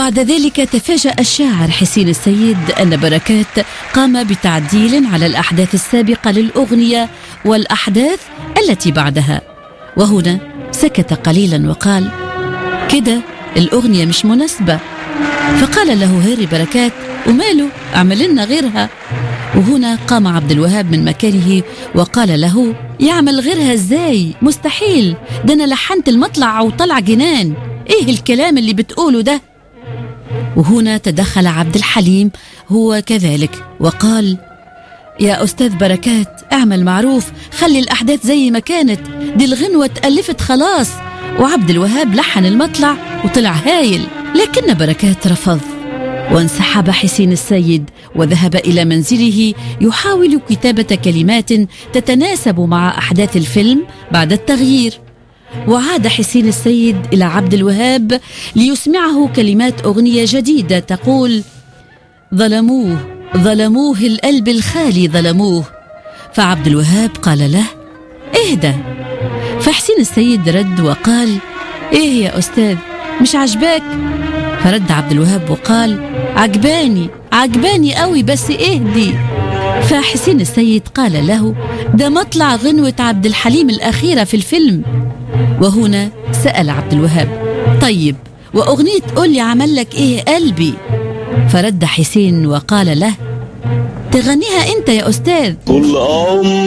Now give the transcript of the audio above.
وبعد ذلك تفاجأ الشاعر حسين السيد أن بركات قام بتعديل على الأحداث السابقة للأغنية والأحداث التي بعدها وهنا سكت قليلا وقال كده الأغنية مش مناسبة فقال له هاري بركات وماله اعمل لنا غيرها وهنا قام عبد الوهاب من مكانه وقال له يعمل غيرها ازاي مستحيل ده انا لحنت المطلع وطلع جنان ايه الكلام اللي بتقوله ده وهنا تدخل عبد الحليم هو كذلك وقال يا أستاذ بركات اعمل معروف خلي الأحداث زي ما كانت دي الغنوة اتألفت خلاص وعبد الوهاب لحن المطلع وطلع هايل لكن بركات رفض وانسحب حسين السيد وذهب إلى منزله يحاول كتابة كلمات تتناسب مع أحداث الفيلم بعد التغيير وعاد حسين السيد إلى عبد الوهاب ليسمعه كلمات أغنية جديدة تقول ظلموه ظلموه القلب الخالي ظلموه فعبد الوهاب قال له اهدى فحسين السيد رد وقال ايه يا استاذ مش عجباك فرد عبد الوهاب وقال عجباني عجباني قوي بس اهدي فحسين السيد قال له ده مطلع غنوة عبد الحليم الأخيرة في الفيلم وهنا سأل عبد الوهاب طيب وأغنية قولي عمل لك إيه قلبي فرد حسين وقال له تغنيها أنت يا أستاذ طول عمري